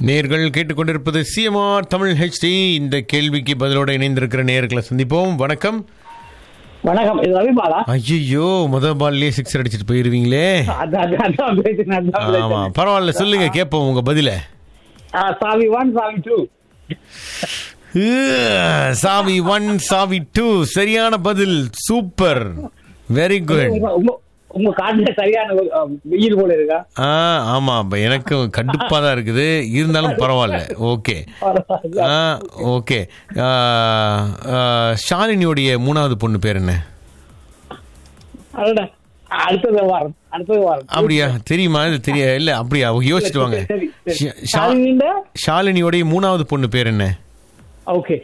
நேர்கள் கேட்டுக்கொண்டிருப்பது CMR Tamil HD இந்த கேள்விக்கு பதிலோட இணைந்திருக்கிற நேர்களை சந்திப்போம் வணக்கம் வணக்கம் இது ரவிபாலா ஐயோ முத பால்லே சிக்ஸ் அடிச்சிட்டு போயிருவீங்களே அதான் அதான், அதான் பிரச்சனை, அதான் ஆமா பிரச்சனை. பரவாயில்ல சொல்லுங்க கேட்போம் உங்க பதில ஆ, சாவி ஒன் சாவி டூ சாவி ஒன் சாவி டூ சரியான பதில் சூப்பர் வெரி குட் உங்க உங்க- உங்க காட்டுல சரியான ஒரு, ஆ, வெயில் போல இருக்கா ஆ ஆமா அப்ப எனக்கும் கடுப்பா தான் இருக்குது இருந்தாலும் பரவாயில்ல ஓகே ஆ ஓகே ஆ, ஆ, ஷாலினியோடைய மூணாவது பொண்ணு பேர் என்ன அடடா, அடுத்தது வாரம் அடுத்தது வாரம் அப்படியா தெரியுமா இது தெரிய இல்ல அப்படியா யோசிச்சுட்டு வாங்க சரி, சரி. ஷா- ஷா- ஷாலினின்ற ஷாலினியோடைய மூணாவது பொண்ணு பேர் என்ன ஓகே